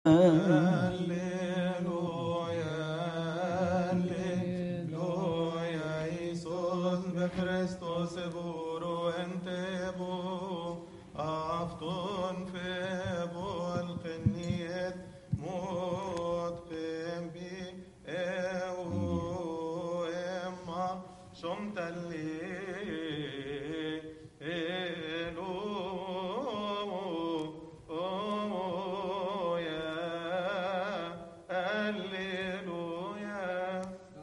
Alleluia, Alleluia, Iisus بخريستوس بورو انتبو افتون فيبو القنية موت بي او اما شمت اللي الو يا هللويا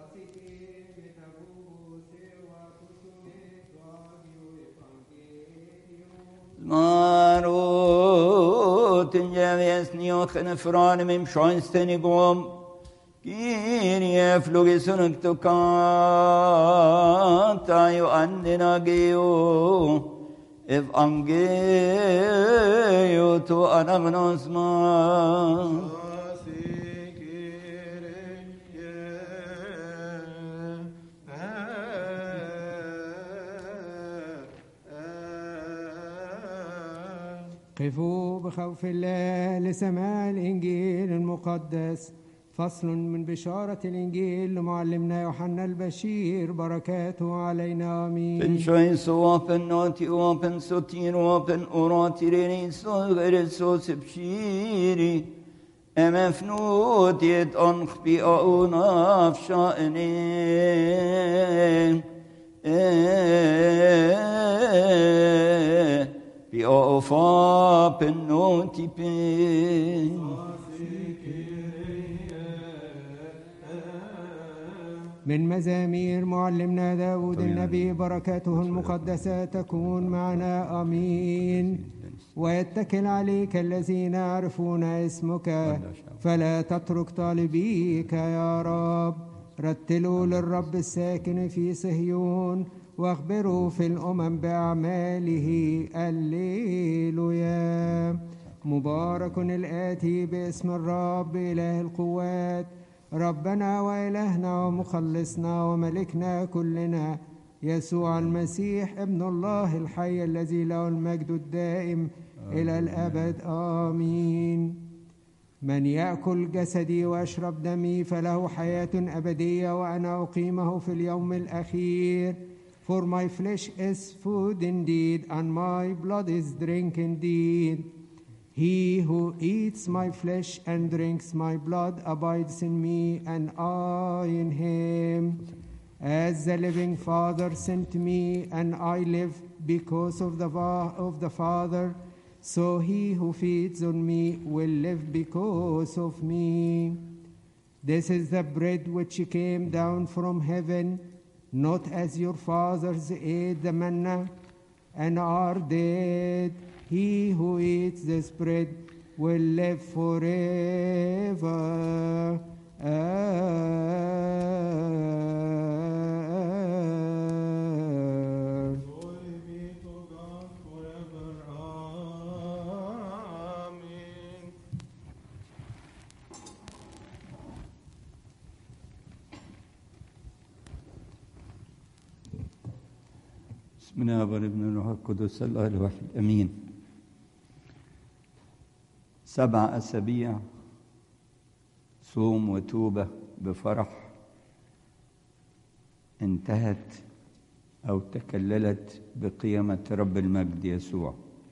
Marot in jävjes niochen fran mim schönsten i gom. Kyrie flugisunuk tu kanta ju andina geo. Ev angeo tu anagnos man. قفوا بخوف الله لسماع الإنجيل المقدس فصل من بشارة الإنجيل لمعلمنا يوحنا البشير بركاته علينا Pen آمين shoin so open noti open sotir open orati reni so gere so sepshiri emef not yet on khbi aunaf sha'ni bi ofa pen noti pen من مزامير معلمنا داود النبي بركاته المقدسة تكون معنا آمين ويتكل عليك الذين يعرفون اسمك فلا تترك طالبيك يا رب رتلوا للرب الساكن في صهيون واخبروا في الأمم بأعماله الليلويا مبارك الآتي باسم الرب إله القوات ربنا وإلهنا ومخلصنا وملكنا كلنا يسوع المسيح ابن الله الحي الذي له المجد الدائم إلى الأبد آمين من يأكل جسدي ويشرب دمي فله حياة أبدية وأنا أقيمه في اليوم الأخير For my flesh is food indeed, and my blood is drink indeed. He who eats my flesh and drinks my blood abides in me, and I in him. As the living Father sent me, and I live because of the, va- of the Father, so he who feeds on me will live because of me. This is the bread which came down from heaven, not as your fathers ate the manna and are dead. He who eats this bread will live forever. Glory be to God forever. Amen. بسم الله والابن الروح القدس الله الواحد امين سبع اسابيع صوم وتوبه بفرح انتهت او تكللت بقيامه رب المجد يسوع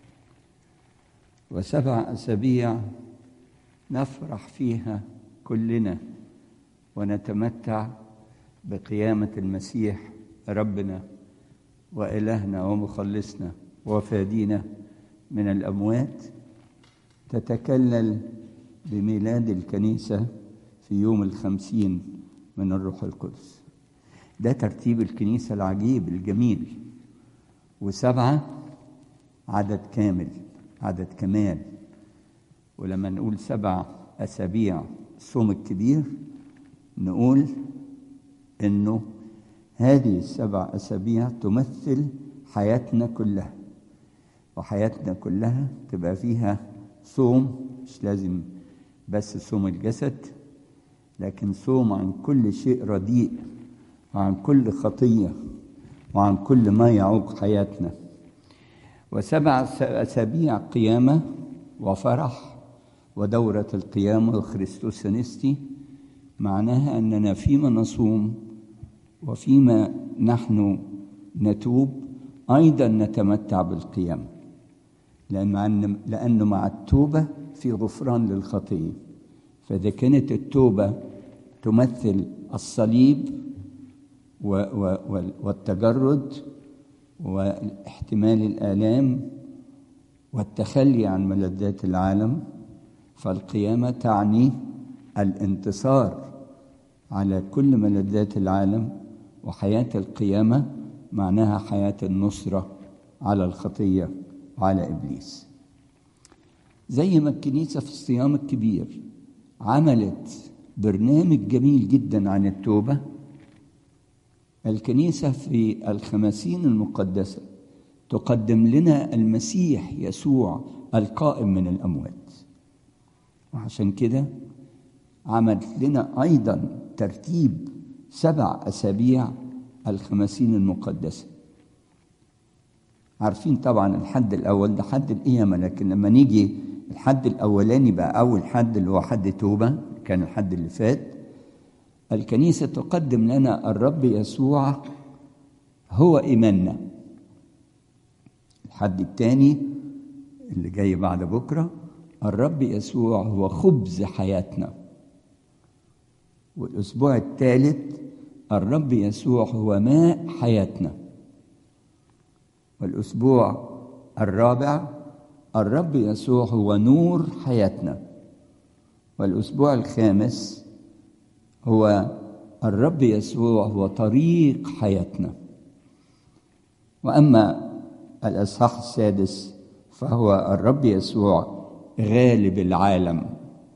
وسبع اسابيع نفرح فيها كلنا ونتمتع بقيامه المسيح ربنا وإلهنا ومخلصنا وفادينا من الأموات تتكلل بميلاد الكنيسة في يوم الخمسين من الروح القدس ده ترتيب الكنيسة العجيب الجميل وسبعة عدد كامل عدد كمال ولما نقول سبع أسابيع الصوم الكبير نقول إنه هذه السبع أسابيع تمثل حياتنا كلها وحياتنا كلها تبقى فيها صوم مش لازم بس صوم الجسد لكن صوم عن كل شيء رديء وعن كل خطية وعن كل ما يعوق حياتنا وسبع أسابيع قيامة وفرح ودورة القيامة وخريستوس نستي معناها أننا فيما نصوم وفيما نحن نتوب أيضا نتمتع بالقيامة لأن لأنه مع التوبة في غفران للخطية فإذا كانت التوبة تمثل الصليب و و والتجرد واحتمال الآلام والتخلي عن ملذات العالم فالقيامة تعني الانتصار على كل ملذات العالم وحياة القيامة معناها حياة النصرة على الخطية وعلى إبليس زي ما الكنيسة في الصيام الكبير عملت برنامج جميل جدا عن التوبة الكنيسة في الخمسين المقدسة تقدم لنا المسيح يسوع القائم من الأموات وعشان كده عملت لنا أيضا ترتيب سبع أسابيع الخمسين المقدسة عارفين طبعا الحد الأول ده حد القيامة لكن لما نيجي الحد الأولاني بقى أول حد اللي هو حد توبة كان الحد اللي فات الكنيسة تقدم لنا الرب يسوع هو إيماننا الحد الثاني اللي جاي بعد بكرة الرب يسوع هو خبز حياتنا والأسبوع الثالث الرب يسوع هو ماء حياتنا والأسبوع الرابع الرب يسوع هو نور حياتنا والأسبوع الخامس هو الرب يسوع هو طريق حياتنا وأما الأصحاح السادس فهو الرب يسوع غالب العالم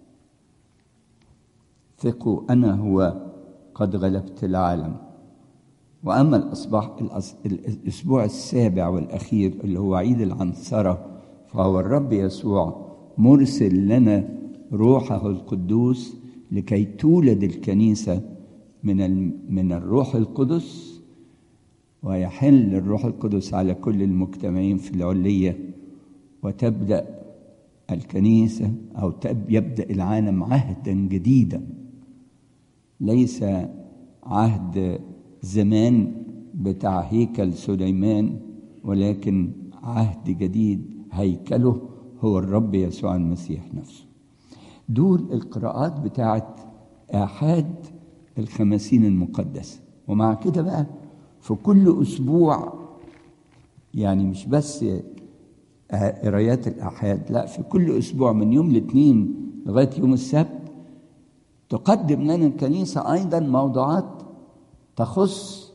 ثقوا أنا هو قد غلبت العالم وأما الأصبح الأسبوع السابع والأخير اللي هو عيد العنصرة فهو الرب يسوع مرسل لنا روحه القدوس لكي تولد الكنيسة من من الروح القدس ويحل الروح القدس على كل المجتمعين في العلية وتبدأ الكنيسة أو يبدأ العالم عهدا جديدا ليس عهد زمان بتاع هيكل سليمان ولكن عهد جديد هيكله هو الرب يسوع المسيح نفسه دول القراءات بتاعت آحاد الخمسين المقدسة ومع كده بقى في كل أسبوع يعني مش بس قرايات الآحاد لا في كل أسبوع من يوم الاثنين لغاية يوم السبت تقدم لنا الكنيسة أيضا موضوعات تخص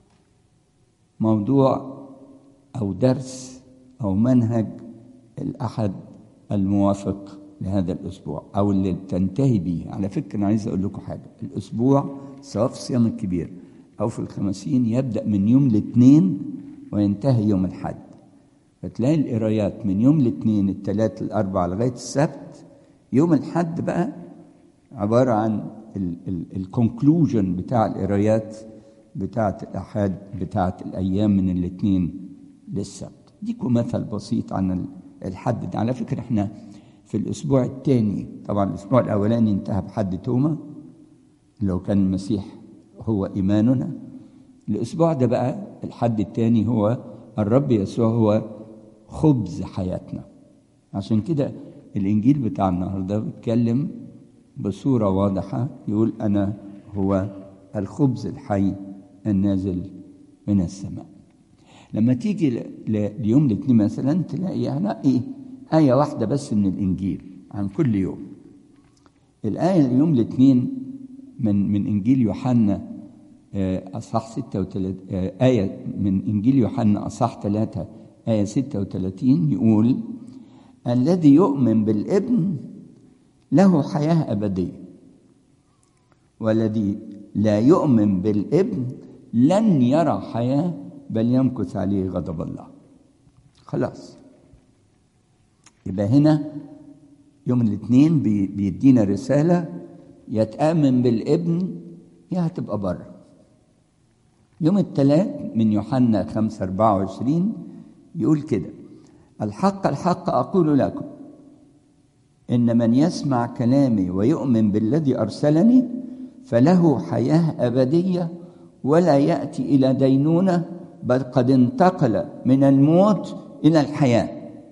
موضوع أو درس أو منهج الأحد الموافق لهذا الأسبوع أو اللي تنتهي به على فكرة أنا عايز أقول لكم حاجة الأسبوع سواء في الصيام الكبير أو في الخمسين يبدأ من يوم الاثنين وينتهي يوم الحد فتلاقي القرايات من يوم الاثنين الثلاث الأربع لغاية السبت يوم الحد بقى عبارة عن الكونكلوجن بتاع القرايات بتاعة الأحاد بتاعة الأيام من الاثنين للسبت ديكم مثل بسيط عن الحد ده على فكرة احنا في الأسبوع الثاني طبعا الأسبوع الأولاني انتهى بحد توما لو كان المسيح هو إيماننا الأسبوع ده بقى الحد الثاني هو الرب يسوع هو خبز حياتنا عشان كده الإنجيل بتاع النهاردة بيتكلم بصورة واضحة يقول أنا هو الخبز الحي النازل من السماء لما تيجي ليوم الاثنين مثلا تلاقي أنا إيه آية واحدة بس من الإنجيل عن كل يوم الآية اليوم الاثنين من من إنجيل يوحنا أصح 36 آية من إنجيل يوحنا أصح 3 آية 36 يقول الذي يؤمن بالابن له حياة أبدية والذي لا يؤمن بالابن لن يرى حياة بل يمكث عليه غضب الله خلاص يبقى هنا يوم الاثنين بيدينا رسالة يتآمن بالابن يا هتبقى بره يوم الثلاث من يوحنا 5 24 يقول كده الحق الحق أقول لكم إن من يسمع كلامي ويؤمن بالذي أرسلني فله حياة أبدية ولا يأتي إلى دينونة بل قد انتقل من الموت إلى الحياة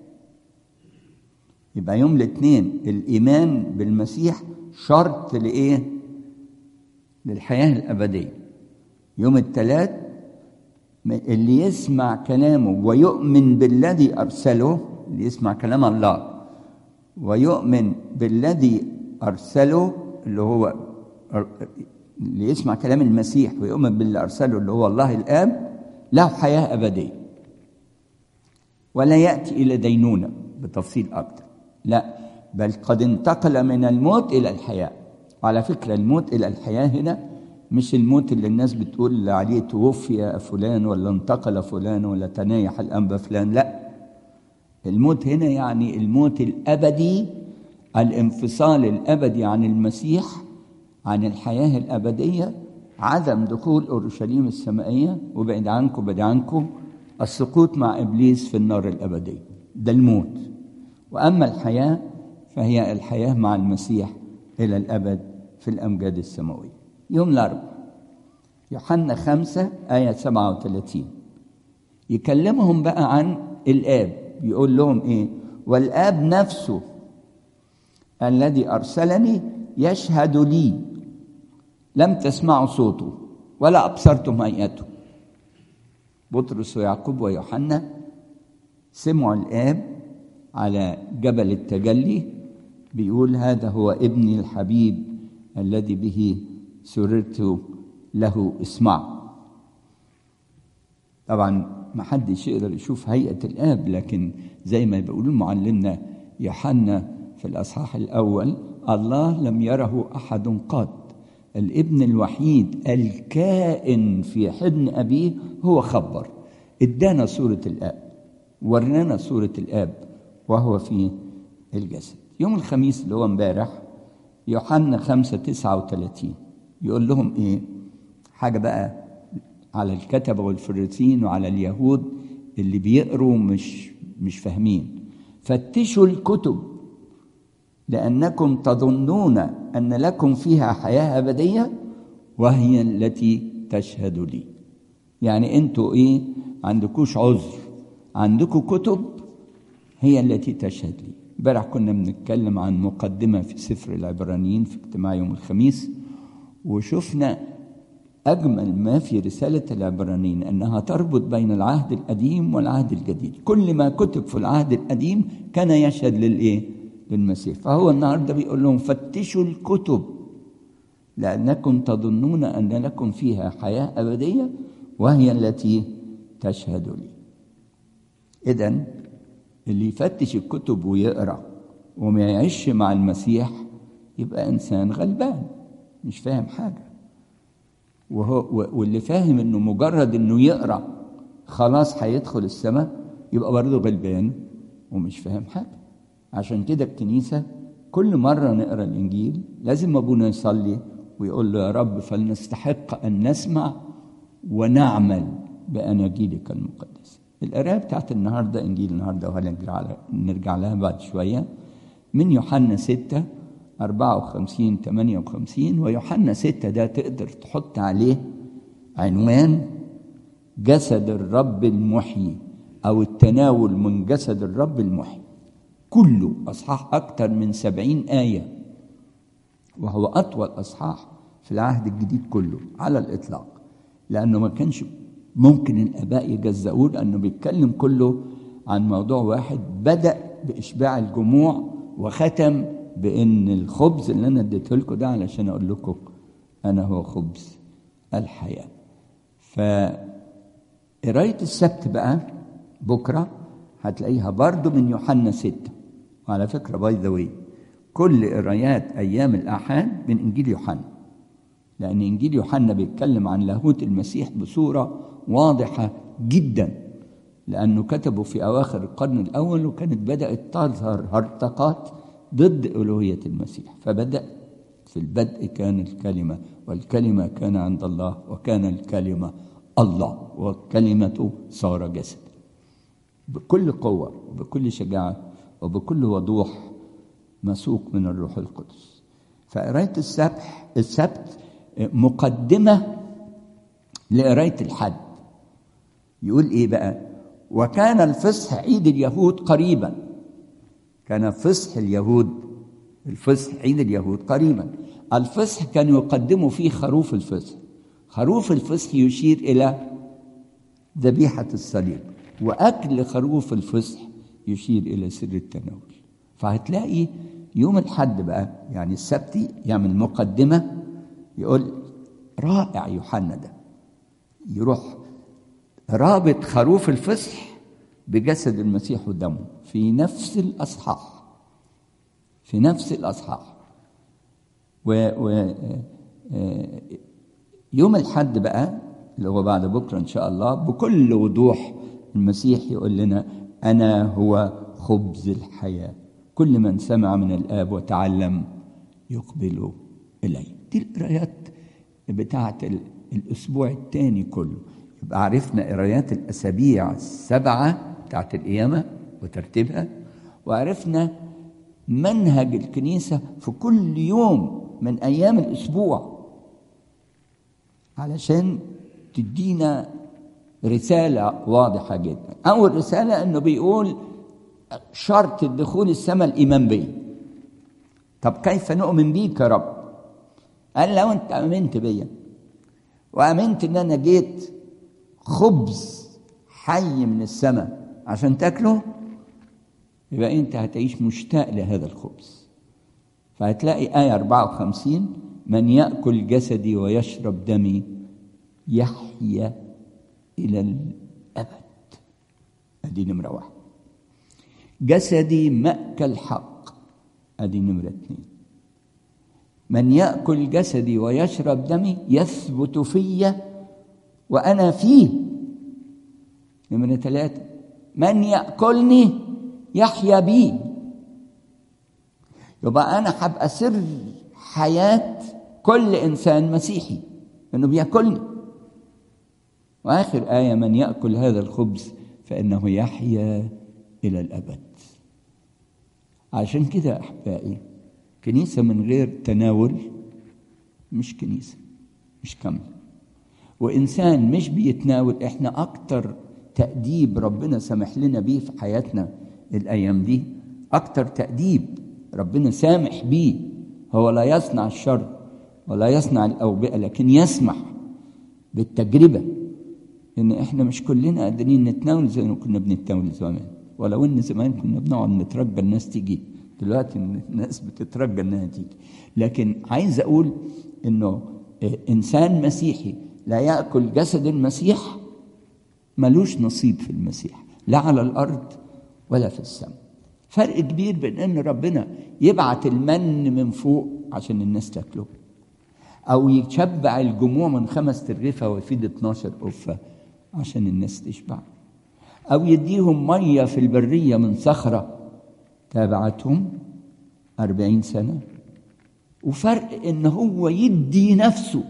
يبقى يوم الاثنين الإيمان بالمسيح شرط لإيه؟ للحياة الأبدية يوم الثلاث اللي يسمع كلامه ويؤمن بالذي أرسله اللي يسمع كلام الله ويؤمن بالذي أرسله اللي هو اللي يسمع كلام المسيح ويؤمن باللي أرسله اللي هو الله الآب له حياة أبدية ولا يأتي إلى دينونة بتفصيل أكثر لا بل قد انتقل من الموت إلى الحياة وعلى فكرة الموت إلى الحياة هنا مش الموت اللي الناس بتقول عليه توفي فلان ولا انتقل فلان ولا تنايح الأنبا فلان لا الموت هنا يعني الموت الأبدي الانفصال الأبدي عن المسيح عن الحياة الأبدية عدم دخول أورشليم السمائية وبعد عنكم بعد عنكم السقوط مع إبليس في النار الأبدية ده الموت وأما الحياة فهي الحياة مع المسيح إلى الأبد في الأمجاد السماوية يوم الأربعاء يوحنا خمسة آية سبعة وثلاثين يكلمهم بقى عن الآب يقول لهم إيه والآب نفسه الذي أرسلني يشهد لي لم تسمعوا صوته ولا أبصرتم هيئته بطرس ويعقوب ويوحنا سمعوا الآب على جبل التجلي بيقول هذا هو ابني الحبيب الذي به سررت له اسمع طبعا ما حدش يقدر يشوف هيئة الآب لكن زي ما بيقولوا معلمنا يوحنا في الأصحاح الأول الله لم يره أحد قط الابن الوحيد الكائن في حضن أبيه هو خبر ادانا صورة الآب ورنانا صورة الآب وهو في الجسد يوم الخميس اللي هو امبارح يوحنا خمسة تسعة وثلاثين يقول لهم ايه حاجة بقى على الكتبة والفريسين وعلى اليهود اللي بيقروا مش مش فاهمين فتشوا الكتب لأنكم تظنون أن لكم فيها حياة أبدية وهي التي تشهد لي يعني أنتوا إيه عندكوش عذر عندكم كتب هي التي تشهد لي امبارح كنا بنتكلم عن مقدمة في سفر العبرانيين في اجتماع يوم الخميس وشفنا أجمل ما في رسالة العبرانيين أنها تربط بين العهد القديم والعهد الجديد كل ما كتب في العهد القديم كان يشهد للإيه؟ للمسيح فهو النهاردة بيقول لهم فتشوا الكتب لأنكم تظنون أن لكم فيها حياة أبدية وهي التي تشهد لي إذا اللي يفتش الكتب ويقرأ وما يعيش مع المسيح يبقى إنسان غلبان مش فاهم حاجة وهو واللي فاهم إنه مجرد إنه يقرأ خلاص هيدخل السماء يبقى برضه غلبان ومش فاهم حاجة عشان كده الكنيسة كل مرة نقرأ الإنجيل لازم أبونا يصلي ويقول له يا رب فلنستحق أن نسمع ونعمل بأناجيلك المقدسة القراءة بتاعت النهاردة إنجيل النهاردة وهنرجع نرجع لها بعد شوية من يوحنا 6 54 58 ويوحنا 6 ده تقدر تحط عليه عنوان جسد الرب المحيي أو التناول من جسد الرب المحيي كله أصحاح أكثر من سبعين آية وهو أطول أصحاح في العهد الجديد كله على الإطلاق لأنه ما كانش ممكن الآباء يجزئوه لأنه بيتكلم كله عن موضوع واحد بدأ بإشباع الجموع وختم بأن الخبز اللي أنا اديته لكم ده علشان أقول لكم أنا هو خبز الحياة فقراية السبت بقى بكرة هتلاقيها برضو من يوحنا ستة وعلى فكرة باي ذا واي كل قرايات أيام الأحد من إنجيل يوحنا لأن إنجيل يوحنا بيتكلم عن لاهوت المسيح بصورة واضحة جدا لأنه كتبه في أواخر القرن الأول وكانت بدأت تظهر هرطقات ضد ألوهية المسيح فبدأ في البدء كان الكلمة والكلمة كان عند الله وكان الكلمة الله وكلمته صار جسد بكل قوة وبكل شجاعة وبكل وضوح مسوق من الروح القدس فقراية السبح السبت مقدمة لقراية الحد يقول إيه بقى وكان الفصح عيد اليهود قريبا كان فصح اليهود الفصح عيد اليهود قريبا الفصح كان يقدموا فيه خروف الفصح خروف الفصح يشير إلى ذبيحة الصليب وأكل خروف الفصح يشير إلى سر التناول فهتلاقي يوم الحد بقى يعني السبتي يعمل مقدمة يقول رائع يوحنا ده يروح رابط خروف الفصح بجسد المسيح ودمه في نفس الأصحاح في نفس الأصحاح و, و يوم الحد بقى اللي هو بعد بكرة إن شاء الله بكل وضوح المسيح يقول لنا أنا هو خبز الحياة كل من سمع من الآب وتعلم يقبل إلي دي القرايات بتاعة الأسبوع الثاني كله يبقى عرفنا قرايات الأسابيع السبعة بتاعة القيامة وترتيبها وعرفنا منهج الكنيسة في كل يوم من أيام الأسبوع علشان تدينا رسالة واضحة جدا أول رسالة أنه بيقول شرط الدخول السماء الإيمان بي طب كيف نؤمن بيك يا رب قال لو أنت آمنت بيا وآمنت إن أنا جيت خبز حي من السماء عشان تاكله يبقى أنت هتعيش مشتاق لهذا الخبز فهتلاقي آية 54 من يأكل جسدي ويشرب دمي يحيا إلى الأبد أدي نمرة واحد جسدي مأكل حق أدي نمرة اثنين من يأكل جسدي ويشرب دمي يثبت في وأنا فيه نمرة ثلاثة من يأكلني يحيا بي يبقى أنا هبقى سر حياة كل إنسان مسيحي إنه بياكلني وآخر آية من يأكل هذا الخبز فإنه يحيا إلى الأبد عشان كده أحبائي كنيسة من غير تناول مش كنيسة مش كاملة وإنسان مش بيتناول إحنا أكتر تأديب ربنا سمح لنا بيه في حياتنا الأيام دي أكتر تأديب ربنا سامح بيه هو لا يصنع الشر ولا يصنع الأوبئة لكن يسمح بالتجربة إن إحنا مش كلنا قادرين نتناول زي ما كنا بنتناول زمان ولو إن زمان كنا بنقعد نترجى الناس تيجي دلوقتي الناس بتترجى إنها تيجي لكن عايز أقول إنه إنسان مسيحي لا يأكل جسد المسيح ملوش نصيب في المسيح لا على الأرض ولا في السماء فرق كبير بين ان ربنا يبعت المن من فوق عشان الناس تاكله او يشبع الجموع من خمس ترغيفه ويفيد 12 قفه عشان الناس تشبع او يديهم ميه في البريه من صخره تابعتهم أربعين سنة وفرق إن هو يدي نفسه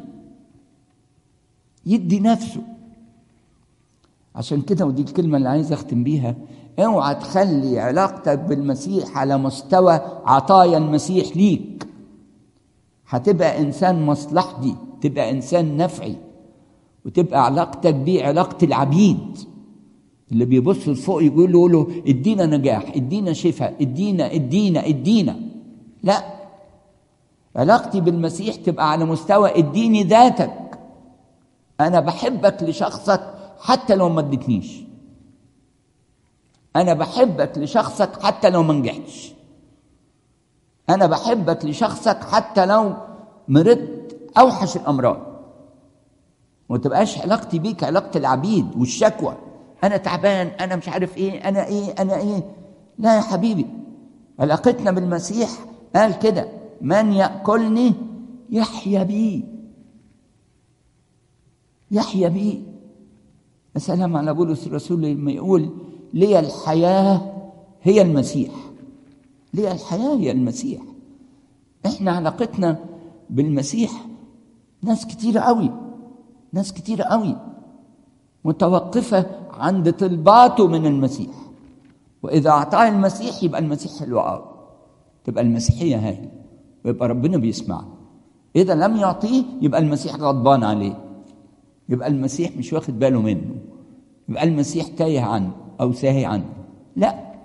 يدي نفسه عشان كده ودي الكلمة اللي عايز أختم بيها اوعى تخلي علاقتك بالمسيح على مستوى عطايا المسيح ليك هتبقى انسان مصلحتي تبقى انسان نفعي وتبقى علاقتك بيه علاقه العبيد اللي بيبص لفوق يقولوا له ادينا نجاح ادينا شفاء ادينا ادينا ادينا لا علاقتي بالمسيح تبقى على مستوى اديني ذاتك انا بحبك لشخصك حتى لو ما اديتنيش أنا بحبك لشخصك حتى لو ما نجحتش أنا بحبك لشخصك حتى لو مرضت أوحش الأمراض وما تبقاش علاقتي بيك علاقة العبيد والشكوى أنا تعبان أنا مش عارف إيه أنا إيه أنا إيه لا يا حبيبي علاقتنا بالمسيح قال كده من يأكلني يحيا بي يحيا بي السلام على بولس الرسول لما يقول لي الحياة هي المسيح لي الحياة هي المسيح احنا علاقتنا بالمسيح ناس كتيرة قوي ناس كتيرة قوي متوقفة عند طلباته من المسيح وإذا أعطاه المسيح يبقى المسيح حلو قوي تبقى المسيحيه هاي ويبقى ربنا بيسمعه اذا لم يعطيه يبقى المسيح غضبان عليه يبقى المسيح مش واخد باله منه يبقى المسيح تايه عنه او ساهي عنه لا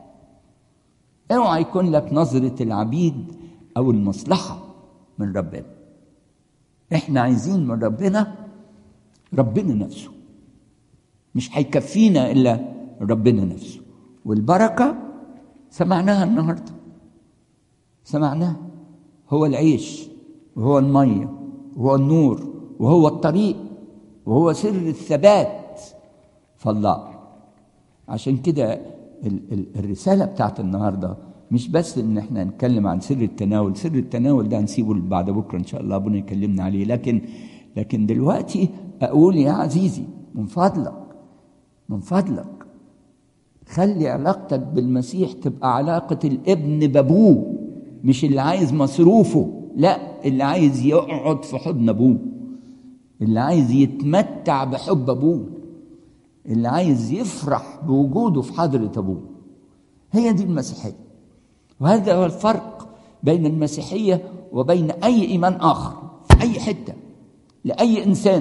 اوعى يكون لك نظره العبيد او المصلحه من ربنا احنا عايزين من ربنا ربنا نفسه مش هيكفينا الا ربنا نفسه والبركه سمعناها النهارده سمعناها هو العيش وهو الميه وهو النور وهو الطريق وهو سر الثبات فالله عشان كده ال- ال- الرساله بتاعت النهارده مش بس ان احنا نتكلم عن سر التناول سر التناول ده هنسيبه بعد بكره ان شاء الله ابونا يكلمنا عليه لكن لكن دلوقتي اقول يا عزيزي من فضلك من فضلك خلي علاقتك بالمسيح تبقى علاقة الابن بابوه مش اللي عايز مصروفه لا اللي عايز يقعد في حضن ابوه اللي عايز يتمتع بحب ابوه اللي عايز يفرح بوجوده في حضرة ابوه هي دي المسيحية وهذا هو الفرق بين المسيحية وبين أي إيمان آخر في أي حتة لأي إنسان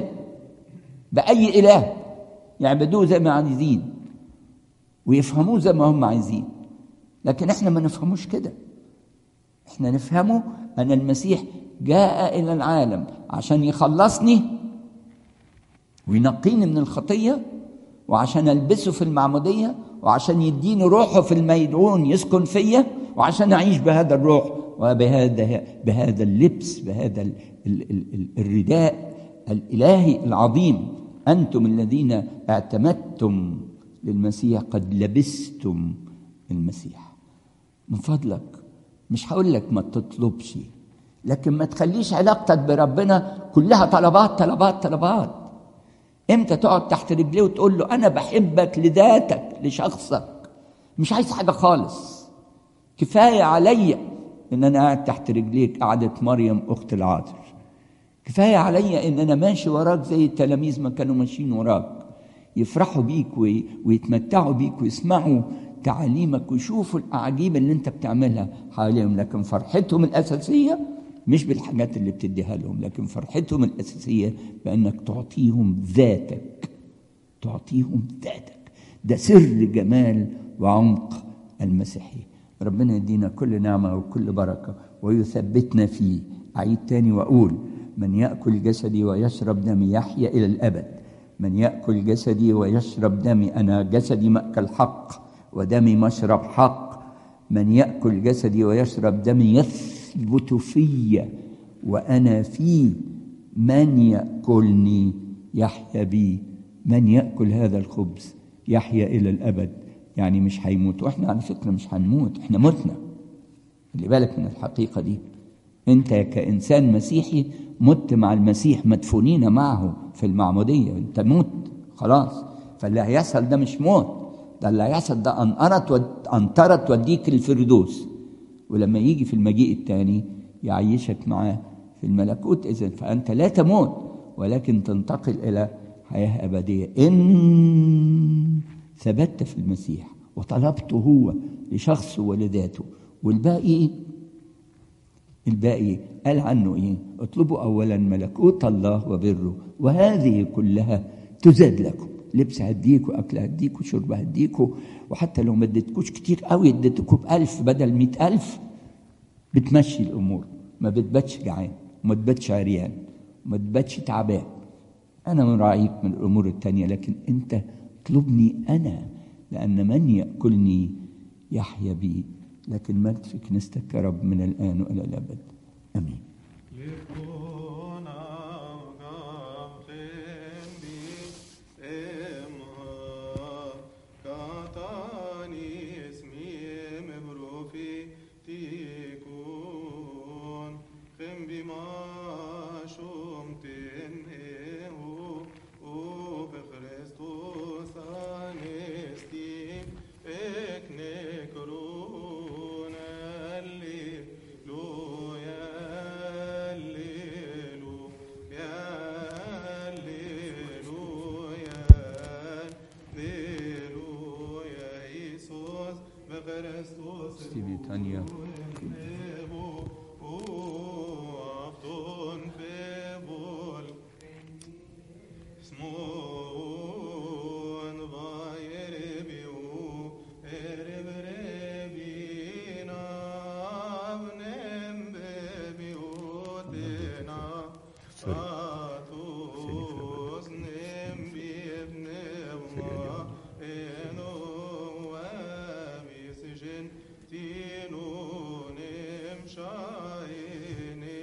بأي إله يعبدوه زي ما عايزين ويفهموه زي ما هم عايزين لكن احنا ما نفهموش كده احنا نفهمه ان المسيح جاء الى العالم عشان يخلصني وينقيني من الخطيه وعشان البسه في المعموديه وعشان يديني روحه في الميدعون يسكن فيا وعشان اعيش بهذا الروح وبهذا بهذا اللبس بهذا ال ال ال ال الرداء الالهي العظيم انتم الذين اعتمدتم للمسيح قد لبستم المسيح من فضلك مش هقول لك ما تطلبش لكن ما تخليش علاقتك بربنا كلها طلبات طلبات طلبات امتى تقعد تحت رجليه وتقول له انا بحبك لذاتك لشخصك مش عايز حاجه خالص كفايه عليا ان انا قاعد تحت رجليك قعدة مريم اخت العاذر كفايه عليا ان انا ماشي وراك زي التلاميذ ما كانوا ماشيين وراك يفرحوا بيك وي- ويتمتعوا بيك ويسمعوا تعاليمك ويشوفوا الاعاجيب اللي انت بتعملها حواليهم لكن فرحتهم الاساسيه مش بالحاجات اللي بتديها لهم لكن فرحتهم الاساسيه بانك تعطيهم ذاتك تعطيهم ذاتك ده سر جمال وعمق المسيحيه ربنا يدينا كل نعمه وكل بركه ويثبتنا فيه اعيد تاني واقول من ياكل جسدي ويشرب دمي يحيا الى الابد من ياكل جسدي ويشرب دمي انا جسدي ماكل حق ودمي مشرب حق من ياكل جسدي ويشرب دمي يثبت في وانا فيه من ياكلني يحيا بي من ياكل هذا الخبز يحيا الى الابد يعني مش هيموت واحنا على فكره مش هنموت احنا متنا خلي بالك من الحقيقه دي انت كانسان مسيحي مت مع المسيح مدفونين معه في المعموديه انت مت خلاص فاللي هيحصل ده مش موت ده اللي هيحصل ده انقرت ود... انطرت توديك الفردوس ولما يجي في المجيء الثاني يعيشك معاه في الملكوت اذا فانت لا تموت ولكن تنتقل الى حياه ابديه ان ثبت في المسيح وطلبته هو لشخصه ولذاته والباقي الباقي قال عنه ايه اطلبوا اولا ملكوت الله وبره وهذه كلها تزاد لكم لبس هديكوا اكل هديكوا شرب هديكوا وحتى لو ما اديتكوش كتير قوي اديتكوا بألف بدل مئة ألف بتمشي الامور ما بتباتش جعان وما تباتش عريان وما تباتش تعبان انا مراعيك من الامور التانية لكن انت اطلبني انا لان من ياكلني يحيا بي لكن مجد في كنيستك يا رب من الان والى الابد امين يكون أغاقين بي إما كاتاني اسمي مبروفي تيكون خم بما شمتن إيهو وبخريستوس أنستي إكنكرون الليلويا الليلويا الليلويا الليلويا إيسوس بخريستوس ستيفي تانيا المولد سوري Athos nem bibnevma eno amisjen tinunem shaine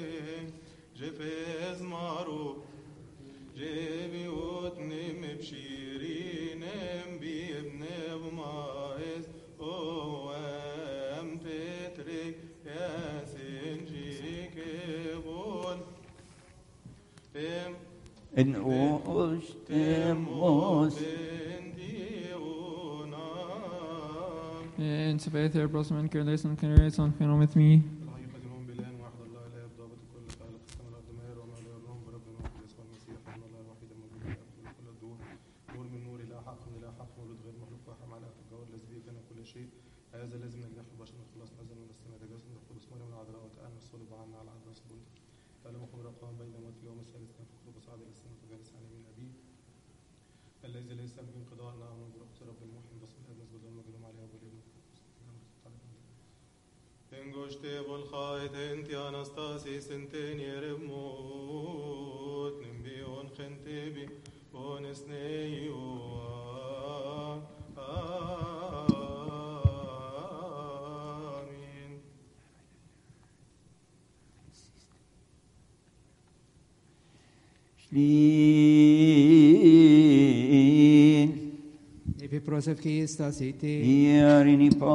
jefez maru جبيوت نم بشيرينم بيبنب مايز اوام بتريك يا سنجيك بون بم إن أوشتم موس بنديونام En så vet jag bra som en kul som kan göra sånt för med mig. الحي قدرون بالله واحد الله لا يبدأ بكل خالق السماء والارض ما يرى وما لا يرون برب الموت يسوع المسيح ابن الله الوحيد الموجود من قبل كل الدور نور من نور لا حق من لا حق مولود غير مخلوق واحد معناه في الجوهر الذي به كان كل شيء هذا لازم نجاح البشر من خلاص نزل من السماء تجسد من القدس مريم من العذراء وتأنى الصلب عنا على عهد رسول الله فلم خبر قام بين موت اليوم الثالث كان في قلوب صعد الى السماء وجالس عن يمين ابيه الذي ليس بانقضاء نعم برأس رب المحيي بس من الناس بدون مجنون عليها والابن Tengoște volhait enti anastasis enteniere mut nimbion gentebi ones neiua. Amin. Shlil Epiprosef Christa City. Ierini pa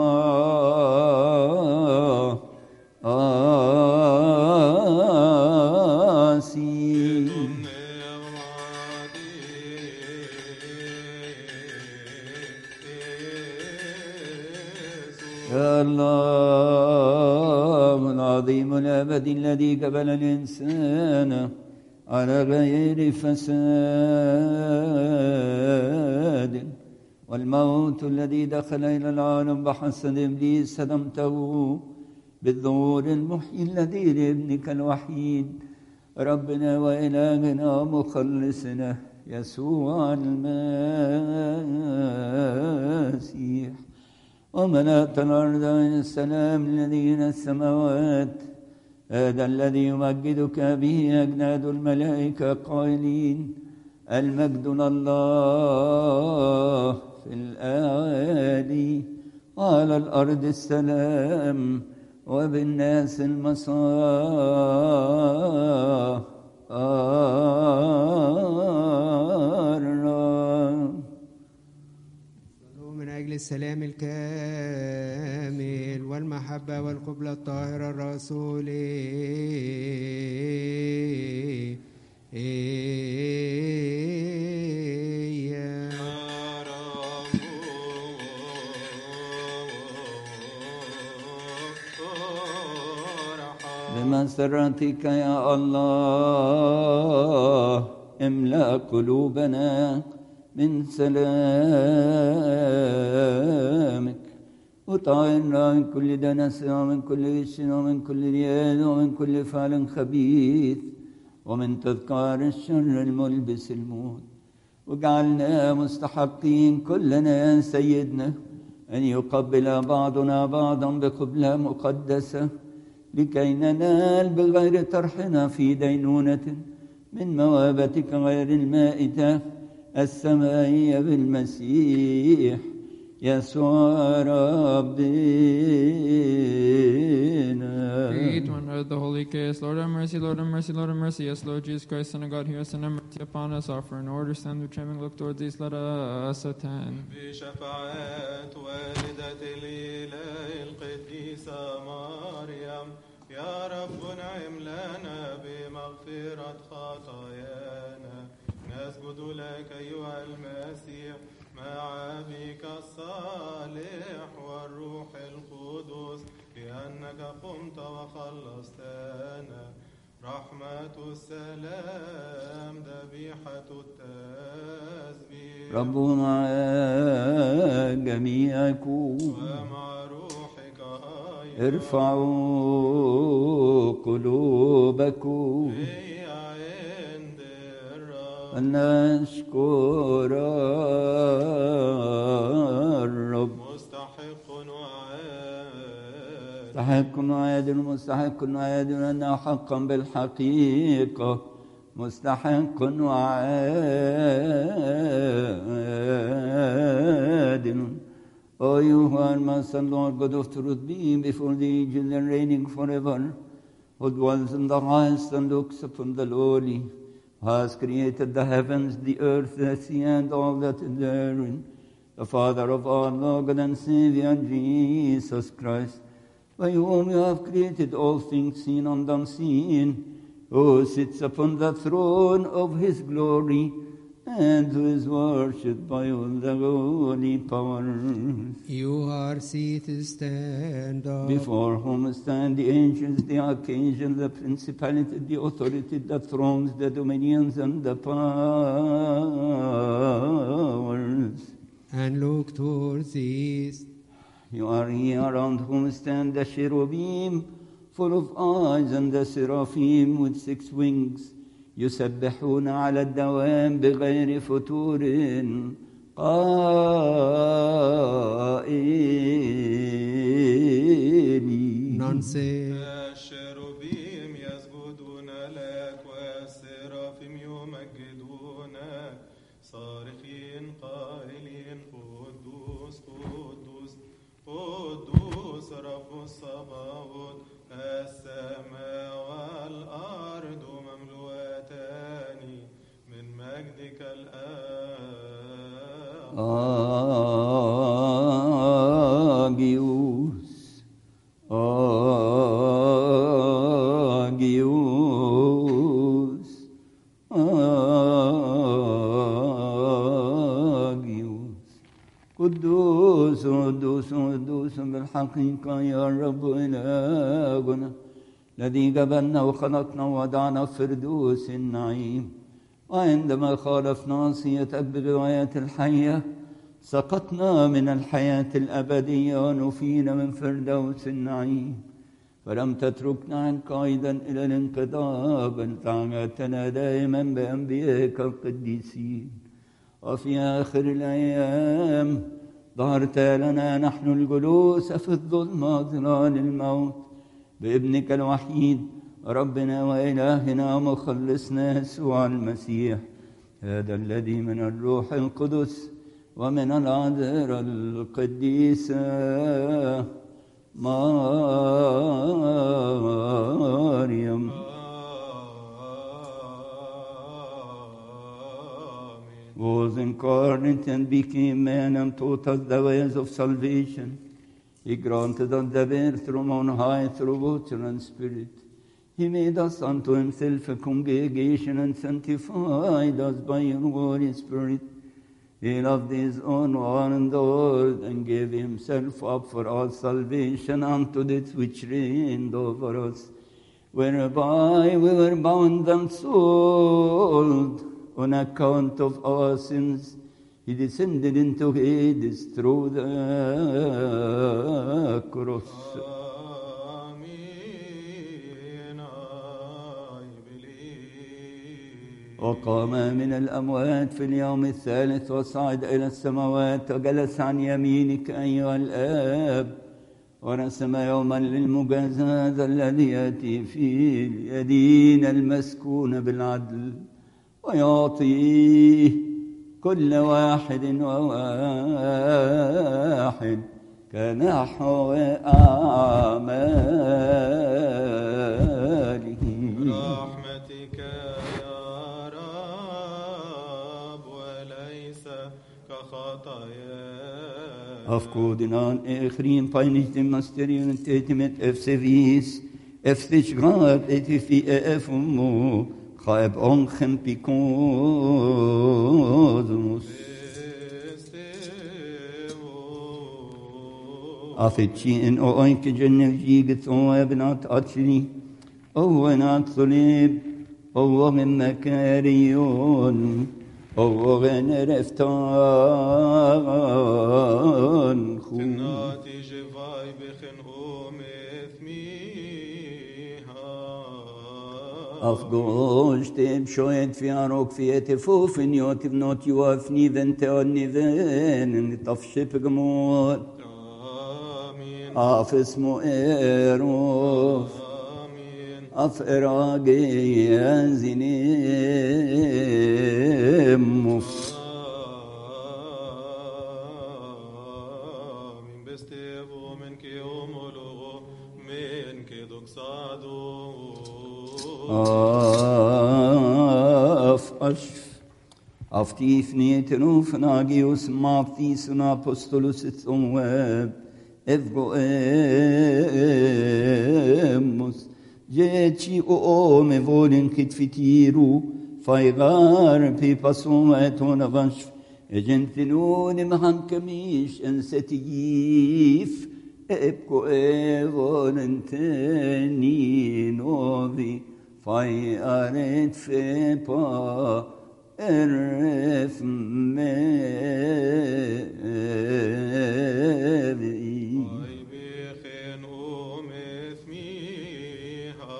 asi يا الله العظيم الأبد الذي قبل الإنسان على غير فساد والموت الذي دخل إلى العالم بحسد إبليس هدمته بالظهور المحيي الذي لابنك الوحيد ربنا وإلهنا ومخلصنا يسوع المسيح وملأت الأرض من السلام الذين السماوات هذا الذي يمجدك به أجناد الملائكة قائلين المجد لله في الآلي وعلى الأرض السلام وبالناس المسار صلوا من أجل السلام الكامل والمحبة والقبلة الطاهرة الرسولية بمسرتك يا الله املأ قلوبنا من سلامك وطهرنا من كل دنس ومن كل غش ومن كل رياء ومن كل فعل خبيث ومن تذكار الشر الملبس الموت واجعلنا مستحقين كلنا يا سيدنا أن يقبل بعضنا بعضا بقبلة مقدسة لكي ننال بغير طرحنا في دينونة من موابتك غير المائتة السمائية بالمسيح يسوع ربنا Great one are the holy case. Lord have mercy, Lord have mercy, Lord have mercy. Yes, Lord Jesus Christ, Son of God, hear us and have mercy upon us. Offer an order, stand with trembling, look towards these, let us attend. بشفاعة والدة الإله القديسة مريم يا رب انعم لنا بمغفرة خطايانا نسجد لك أيها المسيح مع أبيك الصالح والروح القدس لأنك قمت وخلصتنا رحمة السلام ذبيحة التسبيح ربنا جميعكم ومع روحك أيضا ارفعوا قلوبكم هي عند الرب نشكر الرب مستحق وعاد مستحق وعادل مستحق وعادل أنه حقا بالحقيقة مستحق وعادل O you who are Master Lord God of truth, be before the ages and reigning forever, who dwells in the highest and looks upon the lowly, who has created the heavens, the earth, the sea, and all that is therein, the Father of our Lord and Savior, Jesus Christ, by whom you have created all things seen and unseen, who sits upon the throne of his glory, and who is worshipped by all the holy powers. You are seated, stand up. Before whom stand the angels, the archangels, the principalities, the authority, the thrones, the dominions, and the powers. And look towards the east. You are here around whom stand the cherubim, full of eyes, and the seraphim with six wings. يسبحون على الدوام بغير فتور قائلين None say, الشروبيم يسجدون لك والسرافيم يمجدونك صارخين قائلين قدوس قدوس قدوس رب الصباوت السماء والأرض مملوءتان من مجدك الآن Agios, Agios, Agios. قدوس قدوس قدوس بالحقيقة يا رب إلهنا الذي جبلنا وخلقنا ووضعنا في فردوس النعيم وعندما خالفنا نصيتك بغواية الحية سقطنا من الحياة الأبدية ونفينا من فردوس النعيم فلم تتركنا عنك أيضا إلى الانقضاء بل تعهدتنا دائما بأنبيائك القديسين وفي آخر الأيام ظهرت لنا نحن الجلوس في الظلمة ظلال الموت بابنك الوحيد ربنا وإلهنا ومخلصنا يسوع المسيح هذا الذي من الروح القدس ومن العذراء القديسة مريم آمين was incarnate and became man and taught us the ways of salvation. He granted us the birth from on high through water and spirit. He made us unto himself a congregation and sanctified us by your Holy Spirit. He loved his own one and all and gave himself up for our salvation unto that which reigned over us, whereby we were bound and sold on account of our sins. He descended into Hades through the cross. آمين I believe وقام من الأموات في اليوم الثالث وصعد إلى السماوات وجلس عن يمينك أيها الآب ورسم يوما للمجازاة الذي يأتي فيه اليدين المسكون بالعدل ويعطيه كل واحد وواحد كنحو أعماله برحمتك يا رب وليس كخطاياي Afgodinaan ekrin paylaştım masterin tetimet efsevis efstişgat etifi efumu Khaib onkhim pikozmus استووا Afetçiğin o anki cennevi git o ebnat açli O enat sulib O min mekariyon O gene reftan khun تناتي جفاي بخن أم إثميها Afgås dem sjöet fjärok fjete fufen jag till nåt jag fniven till niven tafshipgmot آمين afes mo eros آمين أفراجي أزنموس Min bestevo men ke omologo men ke doxado Af aşf Aftif niyeten ufun agios maftisun apostolus et omweb Evgo emus Jeci o ome volin kit fitiru Faygar pi pasum et ona vanşf Ecentinun imhan kamish ensetigif Epko evon enteni novi Fay aret fepa eref mevi Ay bechen ometh miha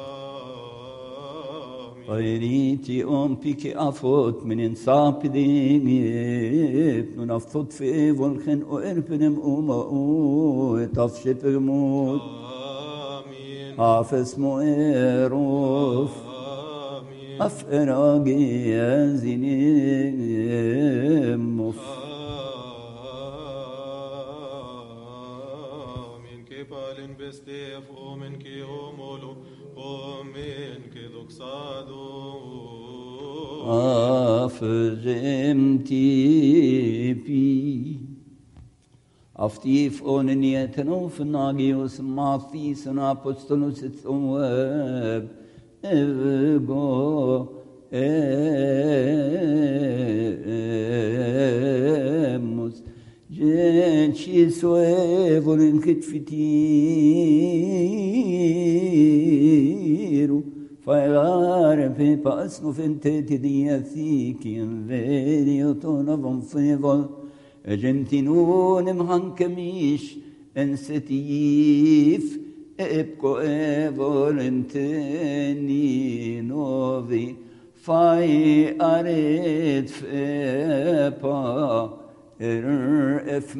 Qayriti om piki afot min insapidingip Nun afot fi volken o erpenem uma u tafshipemut Amin Hafes mu erof Amin Afragi yazinimuf Amin ke palin bestef omen ke omolo omen ke doxado Afremtipi Aftif onen yeten ofen agios mafis en apostolus et omweb Evgo emus Genci soevol in kitfitiru Fajare pe pasno fenteti di athiki in verio tona von fevol Gentinun imhan kamish ensetif Epko evol enteni novi Fai aret fepa er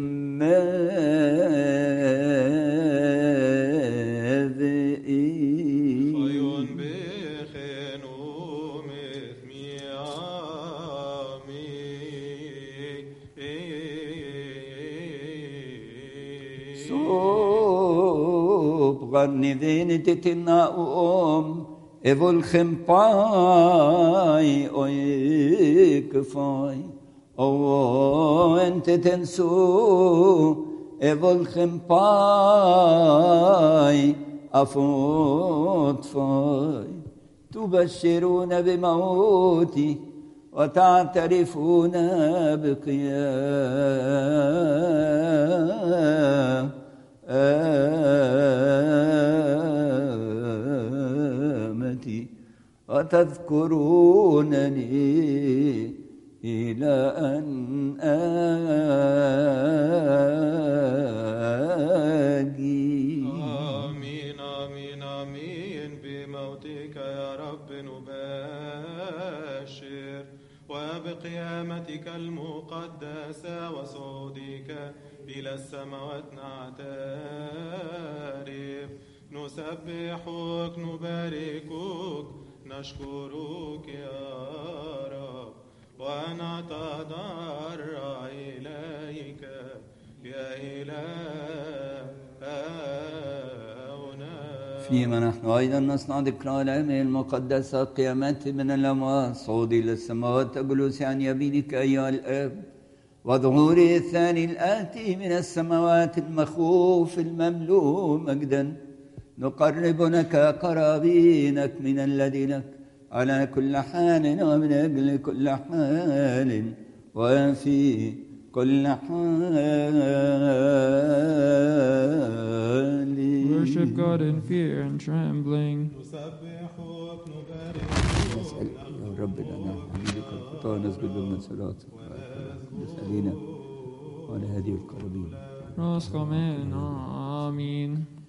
efmevi Fayon bechen ometh miami Sobran nivenet et naum evolchem pai oi kfai o ente tensu evolchem pai afot fai تبشرون بموتي وتعترفون بقيامتي وتذكرونني إلى أن آجي آمين آمين آمين بموتك يا رب نبشر وبقيامتك المقدسة وصعودك إلى السماوات نعترف نسبحك نباركك نشكرك يا رب ونتضرع إليك يا إلهنا فيما نحن أيضا نصنع ذكرى الأيام المقدسة قيامات من الأموات صعود إلى السماوات جلوس عن يمينك أيها الآب وظهور الثاني الآتي من السماوات المخوف المملوء مجدا نقربنك قرابينك من الذين على كل حال ومن أجل كل حال وفي كل حال Worship God in fear and trembling. نسبحك نبارك نسأل يا رب لنا حبيبك الخطى نسجد من صلاتك نسألنا وعلى هذه القرابين Roskam, Amen.